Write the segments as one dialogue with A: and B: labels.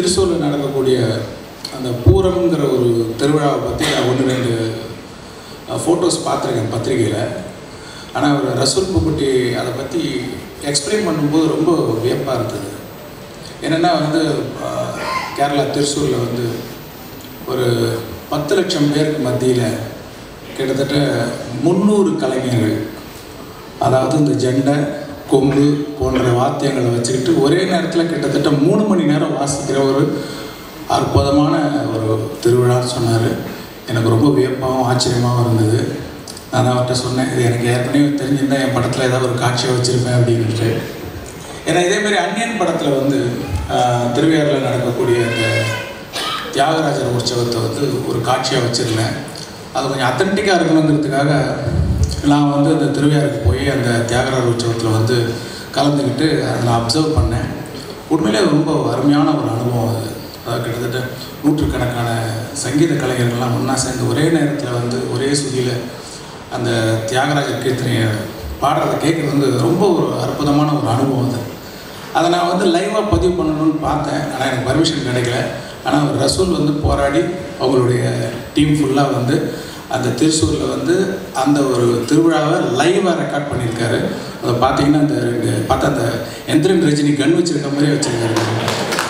A: திருச்சூரில் நடக்கக்கூடிய அந்த பூரம்ங்கிற ஒரு திருவிழாவை பற்றி நான் ஒன்று ரெண்டு ஃபோட்டோஸ் பார்த்துருக்கேன் பத்திரிகையில் ஆனால் அவர் ரசூல் பூக்குட்டி அதை பற்றி எக்ஸ்பிளைன் பண்ணும்போது ரொம்ப வியப்பாக இருந்தது என்னென்னா வந்து அஹ், கேரளா திருச்சூரில் வந்து ஒரு பத்து லட்சம் பேருக்கு மத்தியில் கிட்டத்தட்ட முந்நூறு கலைஞர்கள் அதாவது இந்த ஜெண்டை கொம்பு போன்ற வாத்தியங்களை வச்சுக்கிட்டு ஒரே நேரத்தில் கிட்டத்தட்ட மூணு மணி நேரம் வாசிக்கிற ஒரு அற்புதமான ஒரு திருவிழான்னு சொன்னார் எனக்கு ரொம்ப வியப்பாகவும் ஆச்சரியமாகவும் இருந்தது நான் அவர்கிட்ட சொன்னேன் இது எனக்கு ஏற்கனவே தெரிஞ்சிருந்தா என் படத்தில் ஏதாவது ஒரு காட்சியை வச்சுருப்பேன் அப்படின்ட்டு ஏன்னா இதேமாரி அந்நியன் படத்தில் வந்து ஆஹ், திருவையாறில் நடக்கக்கூடிய அந்த தியாகராஜர் உற்சவத்தை வந்து ஒரு காட்சியாக வச்சுருந்தேன் அது கொஞ்சம் அத்தன்டிக்காக இருக்கணுங்கிறதுக்காக நான் வந்து அந்த திருவையாருக்கு போய் அந்த தியாகராஜர் உற்சவத்தில் வந்து கலந்துக்கிட்டு அதை நான் அப்சர்வ் பண்ணேன் உண்மையிலே அது ரொம்ப அருமையான ஒரு அனுபவம் அது அதாவது கிட்டத்தட்ட நூற்றுக்கணக்கான சங்கீத கலைஞர்கள்லாம் ஒன்றா சேர்ந்து ஒரே நேரத்தில் வந்து ஒரே சுதியில் அந்த தியாகராஜர் கீர்த்தனையை பாடுறதை கேட்குறது வந்து ரொம்ப ஒரு அற்புதமான ஒரு அனுபவம் அது அதை நான் வந்து லைவாக பதிவு பண்ணணும்னு பார்த்தேன் ஆனால் எனக்கு பர்மிஷன் கிடைக்கல ஆனால் ரசூல் வந்து போராடி அவங்களுடைய டீம் ஃபுல்லாக வந்து அந்த திருச்சூரில் வந்து அந்த ஒரு திருவிழாவை லைவாக ரெக்கார்ட் பண்ணியிருக்காரு அதை பார்த்தீங்கன்னா அந்த ரெண்டு பார்த்தா அந்த எந்திரன் ரஜினி கன் வச்சிருக்க மாதிரியே வச்சிருக்காரு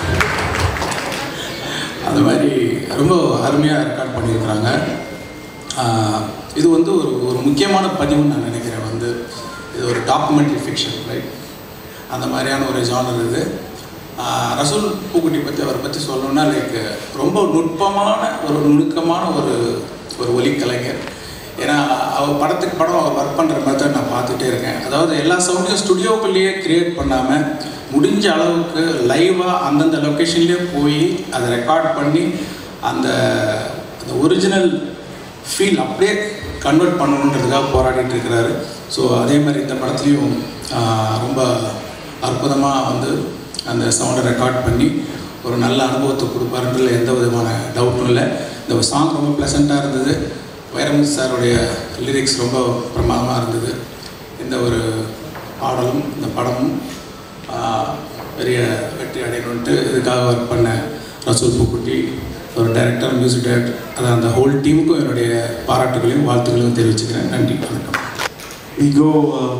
A: அந்த மாதிரி ரொம்ப அருமையாக ரெக்கார்ட் பண்ணியிருக்கிறாங்க ஆஹ் இது வந்து ஒரு ஒரு முக்கியமான பதிவுன்னு நான் நினைக்கிறேன் வந்து இது ஒரு டாக்குமெண்ட்ரி ஃபிக்ஷன் ரைட் அந்த மாதிரியான ஒரு ஜானர் இது ஆஹ் ரசூல் பூக்குட்டி பற்றி அவரை பற்றி சொல்லணும்னா லைக் ரொம்ப நுட்பமான ஒரு நுணுக்கமான ஒரு ஒரு ஒலிக்கலைஞர் ஏன்னா அவர் படத்துக்கு படம் அவர் ஒர்க் பண்ணுற மெத்தட் நான் பார்த்துட்டே இருக்கேன் அதாவது எல்லா சவுண்டையும் ஸ்டுடியோக்குள்ளேயே க்ரியேட் பண்ணாமல் முடிஞ்ச அளவுக்கு லைவாக அந்தந்த லொக்கேஷன்லேயே போய் அதை ரெக்கார்ட் பண்ணி அந்த அந்த ஒரிஜினல் ஃபீல் அப்படியே கன்வெர்ட் பண்ணணுன்றதுக்காக போராடிட்டு இருக்கிறாரு ஸோ அதே மாதிரி இந்த படத்துலையும் ஆஹ், ரொம்ப அற்புதமாக வந்து அந்த சவுண்டை ரெக்கார்ட் பண்ணி ஒரு நல்ல அனுபவத்தை கொடுப்பாருன்றதுல எந்த விதமான டவுட்டும் இல்லை இந்த சாங் ரொம்ப ப்ளசண்ட்டாக இருந்தது வைரமுத்து சாருடைய லிரிக்ஸ் ரொம்ப பிரமாதமாக இருந்தது இந்த ஒரு பாடலும் இந்த படமும் ஆஹ், பெரிய வெற்றி அடையணுன்ட்டு இதுக்காக ஒர்க் பண்ண ரசூல் பூக்குட்டி ஒரு டைரக்டர் மியூசிக் டைரக்டர் அதான் அந்த ஹோல் டீமுக்கும் என்னுடைய பாராட்டுகளையும் வாழ்த்துக்களையும் தெரிவிச்சுக்கிறேன் நன்றி வணக்கம்
B: We go uh,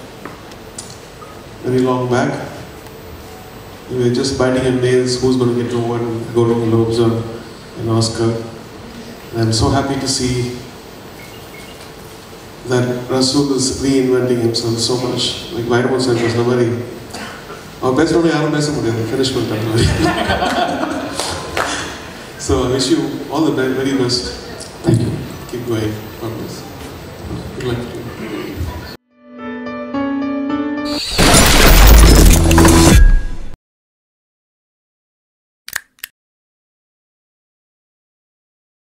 B: very long back. We were just biting our nails who's going to get over and go to Globes or an Oscar. And I'm so happy to see that Rasul is reinventing himself so much. Like Vitamin said, was nobody. Our best one, யாரும் பேச முடியாது finish பண்ணிட்டாங்க மாதிரி. So I wish you all the very very best.
A: Thank you
B: Keep going. God bless. Good luck.